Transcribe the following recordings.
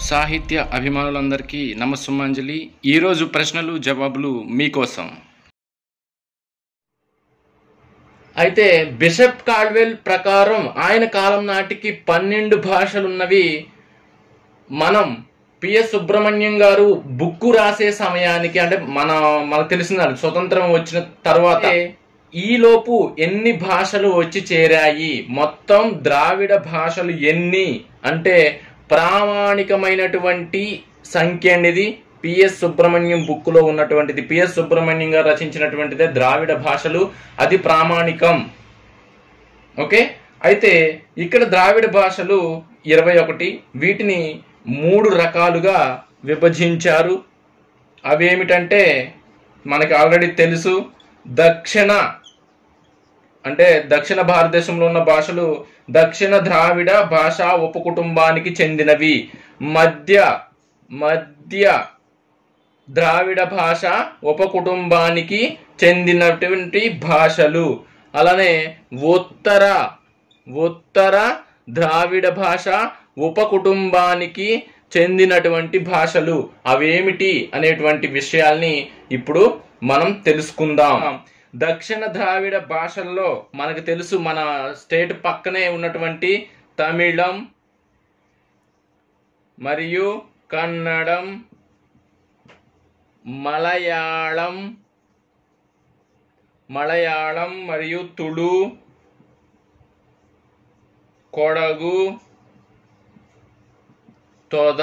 సాహిత్య అభిమానులందరికీ నమస్సుమాంజలి ఈరోజు ప్రశ్నలు జవాబులు మీకోసం అయితే బిషప్ కాల్వెల్ ప్రకారం ఆయన కాలం నాటికి పన్నెండు భాషలున్నవి మనం పిఎస్ సుబ్రహ్మణ్యం గారు బుక్కు రాసే సమయానికి అంటే మన మనకు తెలిసిన స్వతంత్రం వచ్చిన తర్వాత ఈ లోపు ఎన్ని భాషలు వచ్చి చేరాయి మొత్తం ద్రావిడ భాషలు ఎన్ని అంటే ప్రామాణికమైనటువంటి సంఖ్య అనేది పిఎస్ సుబ్రహ్మణ్యం బుక్ లో ఉన్నటువంటిది పిఎస్ సుబ్రహ్మణ్యం గారు రచించినటువంటిదే ద్రావిడ భాషలు అది ప్రామాణికం ఓకే అయితే ఇక్కడ ద్రావిడ భాషలు ఇరవై ఒకటి వీటిని మూడు రకాలుగా విభజించారు అవేమిటంటే మనకి ఆల్రెడీ తెలుసు దక్షిణ అంటే దక్షిణ భారతదేశంలో ఉన్న భాషలు దక్షిణ ద్రావిడ భాషా ఉపకుటుంబానికి చెందినవి మధ్య మధ్య ద్రావిడ భాష ఉపకుటుంబానికి చెందినటువంటి భాషలు అలానే ఉత్తర ఉత్తర ద్రావిడ భాష ఉపకుటుంబానికి చెందినటువంటి భాషలు అవేమిటి అనేటువంటి విషయాల్ని ఇప్పుడు మనం తెలుసుకుందాం దక్షిణ ద్రావిడ భాషల్లో మనకు తెలుసు మన స్టేట్ పక్కనే ఉన్నటువంటి తమిళం మరియు కన్నడం మలయాళం మలయాళం మరియు తుళు కొడగు తొద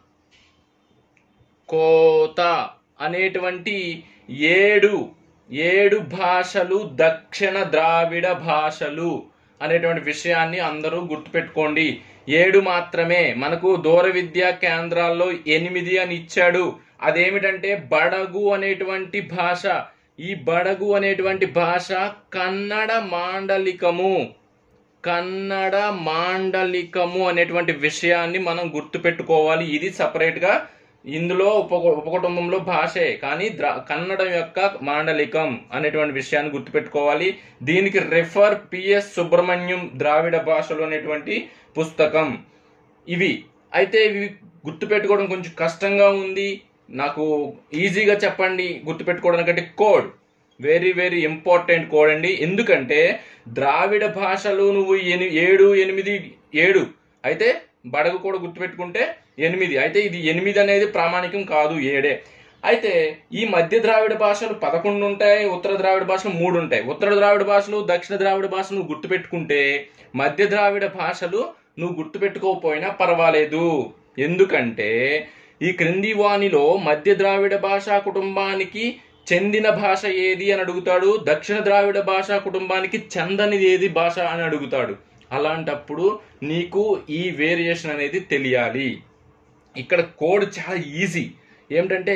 కోత అనేటువంటి ఏడు ఏడు భాషలు దక్షిణ ద్రావిడ భాషలు అనేటువంటి విషయాన్ని అందరూ గుర్తుపెట్టుకోండి ఏడు మాత్రమే మనకు దూర విద్యా కేంద్రాల్లో ఎనిమిది అని ఇచ్చాడు అదేమిటంటే బడగు అనేటువంటి భాష ఈ బడగు అనేటువంటి భాష కన్నడ మాండలికము కన్నడ మాండలికము అనేటువంటి విషయాన్ని మనం గుర్తుపెట్టుకోవాలి ఇది సపరేట్ గా ఇందులో ఉప ఉపకుటుంబంలో భాషే కానీ ద్రా కన్నడం యొక్క మాండలికం అనేటువంటి విషయాన్ని గుర్తుపెట్టుకోవాలి దీనికి రెఫర్ పిఎస్ సుబ్రహ్మణ్యం ద్రావిడ భాషలు అనేటువంటి పుస్తకం ఇవి అయితే ఇవి గుర్తుపెట్టుకోవడం కొంచెం కష్టంగా ఉంది నాకు ఈజీగా చెప్పండి గుర్తుపెట్టుకోవడానికంటే code very very important code అండి ఎందుకంటే ద్రావిడ భాషలు నువ్వు ఎని ఏడు ఎనిమిది ఏడు అయితే బడగు కూడా గుర్తుపెట్టుకుంటే ఎనిమిది అయితే ఇది ఎనిమిది అనేది ప్రామాణికం కాదు ఏడే అయితే ఈ మధ్య ద్రావిడ భాషలు పదకొండు ఉంటాయి ఉత్తర ద్రావిడ భాషలు మూడు ఉంటాయి ఉత్తర ద్రావిడ భాషలు దక్షిణ ద్రావిడ భాషలు నువ్వు గుర్తుపెట్టుకుంటే మధ్య ద్రావిడ భాషలు నువ్వు గుర్తుపెట్టుకోకపోయినా పర్వాలేదు ఎందుకంటే ఈ క్రింది వాణిలో మధ్య ద్రావిడ భాషా కుటుంబానికి చెందిన భాష ఏది అని అడుగుతాడు దక్షిణ ద్రావిడ భాషా కుటుంబానికి చెందనిది ఏది భాష అని అడుగుతాడు అలాంటప్పుడు నీకు ఈ వేరియేషన్ అనేది తెలియాలి ఇక్కడ కోడ్ చాలా ఈజీ ఏమిటంటే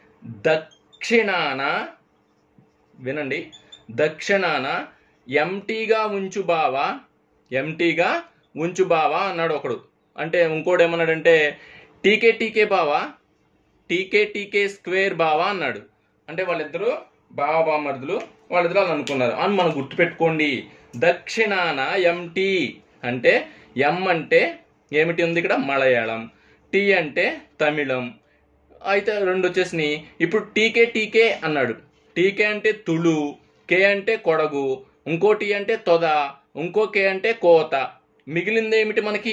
దక్షిణాన వినండి దక్షిణాన ఎంటీగా ఉంచు బావా ఎంటీగా ఉంచు బావా అన్నాడు ఒకడు అంటే ఇంకోడు ఏమన్నాడంటే టీకే టీకే బావా టీకే టీకే స్క్వేర్ బావా అన్నాడు అంటే వాళ్ళిద్దరూ బావ బామర్దులు వాళ్ళిద్దరు అలా అనుకున్నారు అని మనం గుర్తుపెట్టుకోండి దక్షిణాన ఎంటీ అంటే ఎం అంటే ఏమిటి ఉంది ఇక్కడ మలయాళం టీ అంటే తమిళం అయితే రెండు వచ్చేసినాయి ఇప్పుడు టీకే టీకే అన్నాడు టీకే అంటే తుళు కే అంటే కొడగు ఇంకో టీ అంటే తొద ఇంకో కే అంటే కోత మిగిలింది ఏమిటి మనకి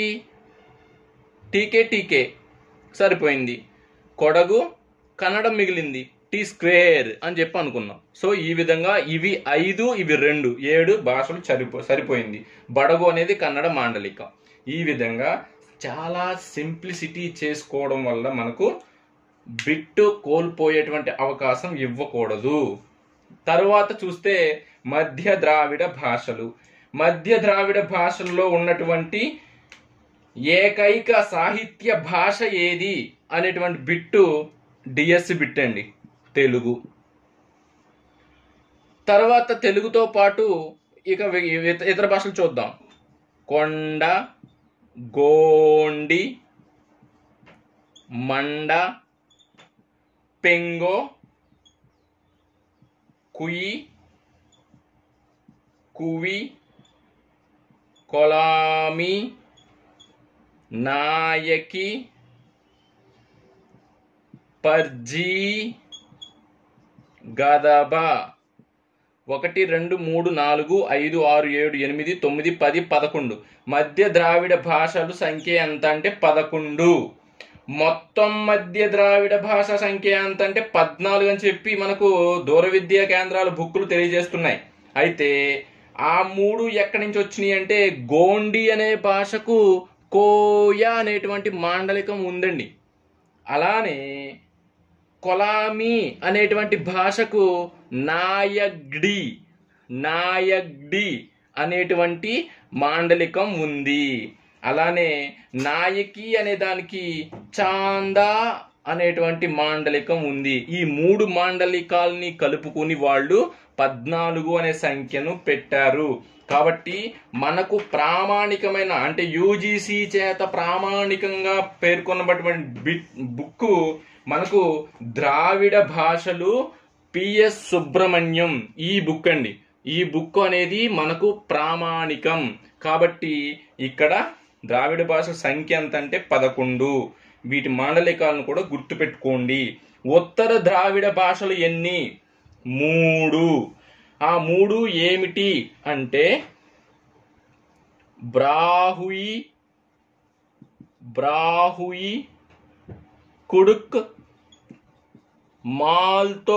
టీకే టీకే సరిపోయింది కొడగు కన్నడం మిగిలింది టీ స్క్వేర్ అని చెప్పి అనుకున్నాం సో ఈ విధంగా ఇవి ఐదు ఇవి రెండు ఏడు భాషలు సరిపో సరిపోయింది బడగు అనేది కన్నడ మాండలికం ఈ విధంగా చాలా సింప్లిసిటీ చేసుకోవడం వల్ల మనకు బిట్టు కోల్పోయేటువంటి అవకాశం ఇవ్వకూడదు తరువాత చూస్తే మధ్య ద్రావిడ భాషలు మధ్య ద్రావిడ భాషల్లో ఉన్నటువంటి ఏకైక సాహిత్య భాష ఏది అనేటువంటి బిట్టు డిఎస్సి బిట్ అండి తెలుగు తర్వాత తెలుగుతో పాటు ఇక ఇత- ఇతర భాషలు చూద్దాం కొండ గోండి మండ పెంగో కుయి కువి కొలామి నాయకి పర్జీ గదబ ఒకటి రెండు మూడు నాలుగు ఐదు ఆరు ఏడు ఎనిమిది తొమ్మిది పది పదకొండు మధ్య ద్రావిడ భాషలు సంఖ్య ఎంత అంటే పదకొండు మొత్తం మధ్య ద్రావిడ భాష సంఖ్య ఎంత అంటే పద్నాలుగు అని చెప్పి మనకు దూర విద్యా కేంద్రాల బుక్కులు తెలియజేస్తున్నాయి అయితే ఆ మూడు ఎక్కడి నుంచి వచ్చినాయి అంటే గోండి అనే భాషకు కోయ అనేటువంటి మాండలికం ఉందండి అలానే కొలామి అనేటువంటి భాషకు నాయగ్డి నాయగ్డి అనేటువంటి మాండలికం ఉంది అలానే నాయకి అనే దానికి చాందా అనేటువంటి మాండలికం ఉంది ఈ మూడు మాండలికాల్ని కలుపుకుని వాళ్ళు పద్నాలుగు అనే సంఖ్యను పెట్టారు కాబట్టి మనకు ప్రామాణికమైన అంటే యూజీసీ చేత ప్రామాణికంగా పేర్కొనబడినటువంటి బిట్ బుక్ మనకు ద్రావిడ భాషలు పిఎస్ సుబ్రహ్మణ్యం ఈ బుక్ అండి ఈ బుక్ అనేది మనకు ప్రామాణికం కాబట్టి ఇక్కడ ద్రావిడ భాష సంఖ్య ఎంత అంటే పదకొండు వీటి మాండలికాలను కూడా గుర్తుపెట్టుకోండి ఉత్తర ద్రావిడ భాషలు ఎన్ని మూడు ఆ మూడు ఏమిటి అంటే బ్రాహుయి బ్రాహుయి కుడుక్ మాల్తో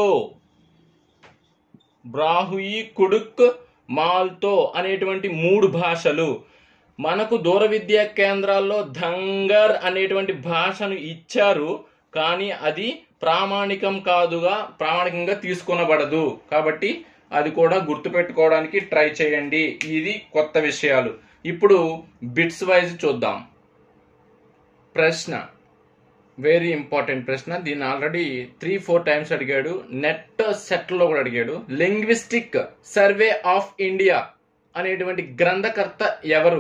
బ్రాహుయి కుడుక్ మాల్తో అనేటువంటి మూడు భాషలు మనకు దూర విద్యా కేంద్రాల్లో ధంగర్ అనేటువంటి భాషను ఇచ్చారు కానీ అది ప్రామాణికం కాదుగా ప్రామాణికంగా తీసుకొనబడదు కాబట్టి అది కూడా గుర్తుపెట్టుకోవడానికి ట్రై చేయండి ఇది కొత్త విషయాలు ఇప్పుడు బిట్స్ వైజ్ చూద్దాం ప్రశ్న వెరీ ఇంపార్టెంట్ ప్రశ్న దీన్ని ఆల్రెడీ త్రీ ఫోర్ టైమ్స్ అడిగాడు నెట్ సెట్ లో కూడా అడిగాడు లింగ్విస్టిక్ సర్వే ఆఫ్ ఇండియా అనేటువంటి గ్రంథకర్త ఎవరు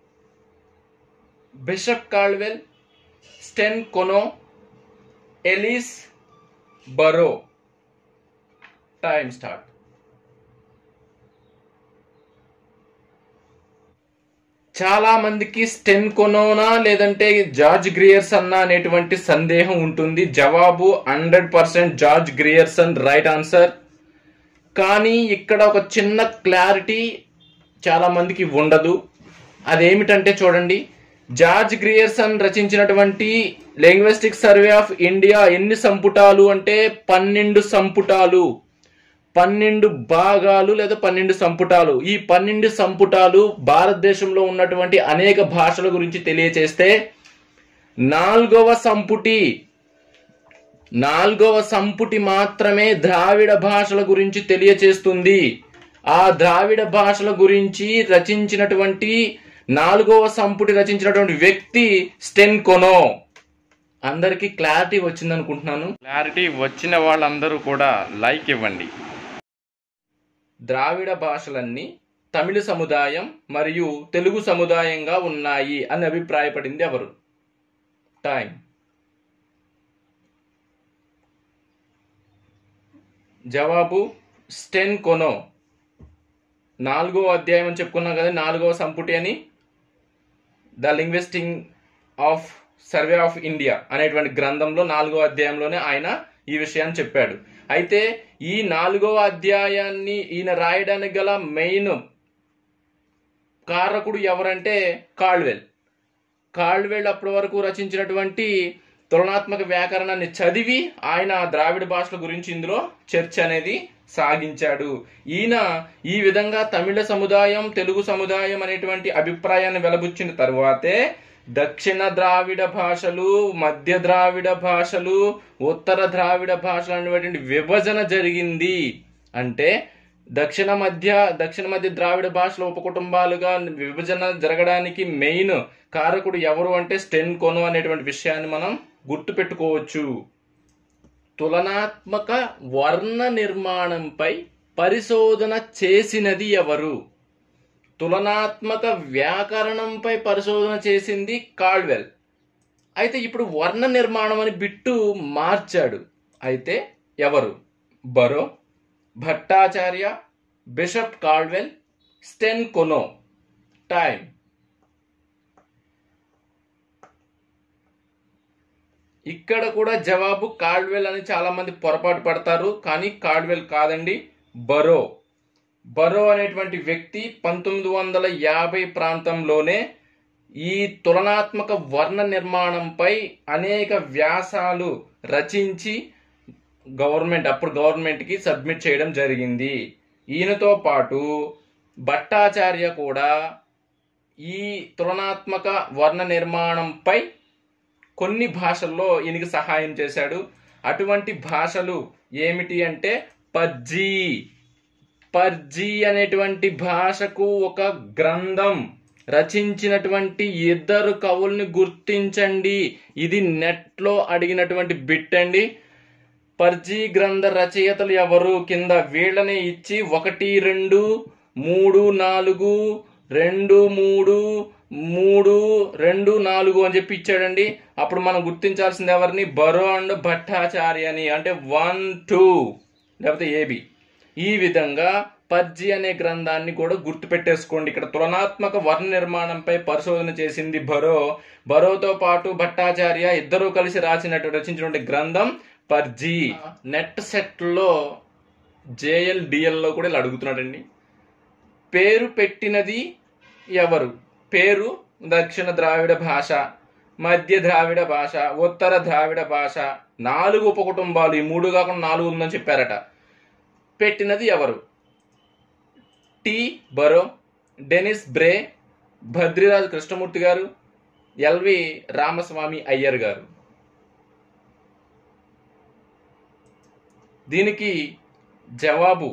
bishop Caldwell Sten Konow Ellis Burrow time start చాలా మందికి స్టెన్ కొనోనా లేదంటే జార్జ్ గ్రియర్సన్ అనేటువంటి సందేహం ఉంటుంది జవాబు hundred percent George Grierson right answer కానీ ఇక్కడ ఒక చిన్న క్లారిటీ చాలా మందికి ఉండదు అదేమిటంటే చూడండి జార్జ్ గ్రియర్సన్ రచించినటువంటి లింగ్విస్టిక్ సర్వే ఆఫ్ ఇండియా ఎన్ని సంపుటాలు అంటే పన్నెండు సంపుటాలు పన్నెండు భాగాలు లేదా పన్నెండు సంపుటాలు ఈ పన్నెండు సంపుటాలు భారతదేశంలో ఉన్నటువంటి అనేక భాషల గురించి తెలియచేస్తే నాలుగవ సంపుటి నాలుగవ సంపుటి మాత్రమే ద్రావిడ భాషల గురించి తెలియచేస్తుంది ఆ ద్రావిడ భాషల గురించి రచించినటువంటి నాలుగవ సంపుటి రచించినటువంటి వ్యక్తి స్టెన్ కొనో అందరికీ క్లారిటీ వచ్చింది అనుకుంటున్నాను క్లారిటీ వచ్చిన వాళ్ళందరూ కూడా లైక్ ఇవ్వండి ద్రావిడ భాషలన్నీ తమిళ సముదాయం మరియు తెలుగు సముదాయంగా ఉన్నాయి అని అభిప్రాయపడింది ఎవరు టైం జవాబు స్టెన్ కొనో నాలుగో అధ్యాయం అని చెప్పుకున్నాం కదా నాలుగవ సంపుటి అని the linguistic of survey of India అనేటువంటి గ్రంథంలో నాలుగో అధ్యాయంలోనే ఆయన ఈ విషయాన్ని చెప్పాడు అయితే ఈ నాలుగవ అధ్యాయాన్ని ఈయన రాయడానికి గల మెయిన్ కారకుడు ఎవరంటే కాల్వెల్ కాల్వెల్ అప్పటి వరకు రచించినటువంటి తులనాత్మక వ్యాకరణాన్ని చదివి ఆయన ద్రావిడ భాషల గురించి ఇందులో చర్చ అనేది సాగించాడు ఈయన ఈ విధంగా తమిళ సముదాయం తెలుగు సముదాయం అనేటువంటి అభిప్రాయాన్ని వెలబుచ్చిన తరువాతే దక్షిణ ద్రావిడ భాషలు మధ్య ద్రావిడ భాషలు ఉత్తర ద్రావిడ భాషలు అనేటువంటి విభజన జరిగింది అంటే దక్షిణ మధ్య దక్షిణ మధ్య ద్రావిడ భాషల ఉపకుటుంబాలుగా విభజన జరగడానికి మెయిన్ కారకుడు ఎవరు అంటే స్టెన్ కొను అనేటువంటి విషయాన్ని మనం గుర్తుపెట్టుకోవచ్చు తులనాత్మక వర్ణ నిర్మాణంపై పరిశోధన చేసినది ఎవరు తులనాత్మక వ్యాకరణంపై పరిశోధన చేసింది కాల్వెల్ అయితే ఇప్పుడు వర్ణ నిర్మాణం అని బిట్టు మార్చాడు అయితే ఎవరు Burrow Bhattacharya bishop Caldwell Sten Konow time ఇక్కడ కూడా జవాబు కాడ్వెల్ అని చాలా మంది పొరపాటు పడతారు కానీ కాడ్వెల్ కాదండి బరో బరో అనేటువంటి వ్యక్తి పంతొమ్మిది వందల యాభై ప్రాంతంలోనే ఈ తులనాత్మక వర్ణ నిర్మాణంపై అనేక వ్యాసాలు రచించి గవర్నమెంట్ అప్పుడు గవర్నమెంట్కి సబ్మిట్ చేయడం జరిగింది ఈయనతో పాటు భట్టాచార్య కూడా ఈ తులనాత్మక వర్ణ నిర్మాణంపై కొన్ని భాషల్లో ఈయనకి సహాయం చేశాడు అటువంటి భాషలు ఏమిటి అంటే పర్జీ పర్జీ అనేటువంటి భాషకు ఒక గ్రంథం రచించినటువంటి ఇద్దరు కవుల్ని గుర్తించండి ఇది నెట్లో అడిగినటువంటి బిట్ అండి పర్జీ గ్రంథ రచయితలు ఎవరు కింద వీళ్ళని ఇచ్చి ఒకటి రెండు మూడు నాలుగు రెండు మూడు మూడు రెండు నాలుగు అని చెప్పి ఇచ్చాడండి అప్పుడు మనం గుర్తించాల్సింది ఎవరిని బరో అండ్ భట్టాచార్య అని అంటే వన్ టూ లేకపోతే ఏబి ఈ విధంగా పర్జీ అనే గ్రంథాన్ని కూడా గుర్తుపెట్టేసుకోండి ఇక్కడ తులనాత్మక వర్ణ నిర్మాణంపై పరిశోధన చేసింది బరో బరోతో పాటు భట్టాచార్య ఇద్దరూ కలిసి రాసినట్టు రచించినటువంటి గ్రంథం పర్జీ నెట్ సెట్ లో జేఎల్ డిఎల్ లో కూడా ఇలా అడుగుతున్నాడండి పేరు పెట్టినది ఎవరు పేరు దక్షిణ ద్రావిడ భాష మధ్య ద్రావిడ భాష ఉత్తర ద్రావిడ భాష నాలుగు ఉపకుటుంబాలు ఈ మూడు కాకుండా నాలుగు ఉందని చెప్పారట పెట్టినది ఎవరు T Burrow Denys Bray Bhadriraju Krishnamurti garu LV Ramaswamy Iyer గారు దీనికి జవాబు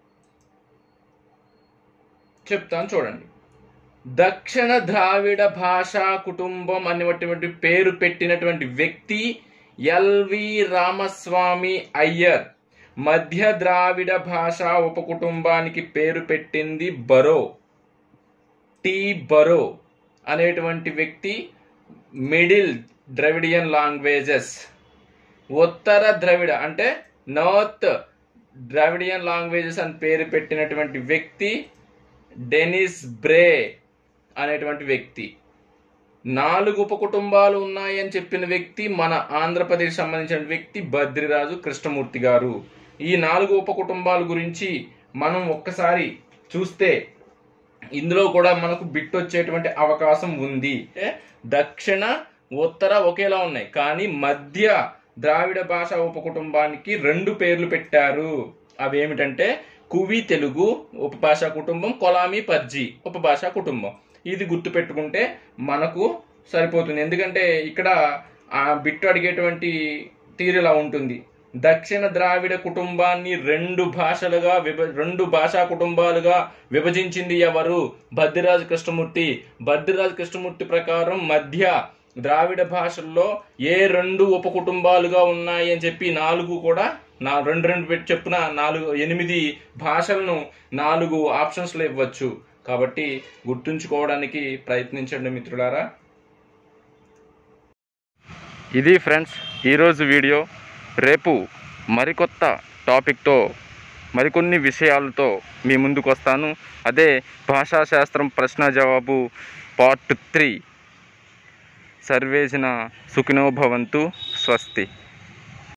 చెప్తాను చూడండి దక్షిణ ద్రావిడ భాషా కుటుంబం అనేటువంటి పేరు పెట్టినటువంటి వ్యక్తి ఎల్వి రామస్వామి అయ్యర్ మధ్య ద్రావిడ భాషా ఉపకుటుంబానికి పేరు పెట్టింది బరో టి బరో అనేటువంటి వ్యక్తి మిడిల్ ద్రవిడియన్ లాంగ్వేజెస్ ఉత్తర ద్రవిడ అంటే నార్త్ ద్రావిడియన్ లాంగ్వేజెస్ అని పేరు పెట్టినటువంటి వ్యక్తి డెనిస్ బ్రే అనేటువంటి వ్యక్తి నాలుగు ఉపకుటుంబాలు ఉన్నాయని చెప్పిన వ్యక్తి మన ఆంధ్రప్రదేశ్ సంబంధించిన వ్యక్తి బద్రిరాజు కృష్ణమూర్తి గారు ఈ నాలుగు ఉపకుటుంబాల గురించి మనం ఒక్కసారి చూస్తే ఇందులో కూడా మనకు బిట్ వచ్చేటువంటి అవకాశం ఉంది అంటే దక్షిణ ఉత్తర ఒకేలా ఉన్నాయి కానీ మధ్య ద్రావిడ భాష ఉపకుటుంబానికి రెండు పేర్లు పెట్టారు అవి ఏమిటంటే కువి తెలుగు ఉపభాషా కుటుంబం కొలామి పర్జీ ఉపభాషా కుటుంబం ఇది గుర్తుపెట్టుకుంటే మనకు సరిపోతుంది ఎందుకంటే ఇక్కడ ఆ బిట్టు అడిగేటువంటి తీరు ఇలా ఉంటుంది దక్షిణ ద్రావిడ కుటుంబాన్ని రెండు భాషలుగా విభ రెండు భాషా కుటుంబాలుగా విభజించింది ఎవరు భద్రిరాజు కృష్ణమూర్తి భద్రిరాజు కృష్ణమూర్తి ప్రకారం మధ్య ద్రావిడ భాషల్లో ఏ రెండు ఉపకుటుంబాలుగా ఉన్నాయి అని చెప్పి నాలుగు కూడా నా రెండు రెండు పెట్టి చెప్పున నాలుగు ఎనిమిది భాషలను నాలుగు ఆప్షన్స్లో ఇవ్వచ్చు కాబట్టి గుర్తుంచుకోవడానికి ప్రయత్నించండి మిత్రులారా ఇది ఫ్రెండ్స్ ఈరోజు వీడియో రేపు మరికొత్త టాపిక్తో మరికొన్ని విషయాలతో మీ ముందుకు వస్తాను అదే భాషాశాస్త్రం ప్రశ్న జవాబు పార్ట్ త్రీ సర్వేజన సుఖినో భవంతు స్వస్తి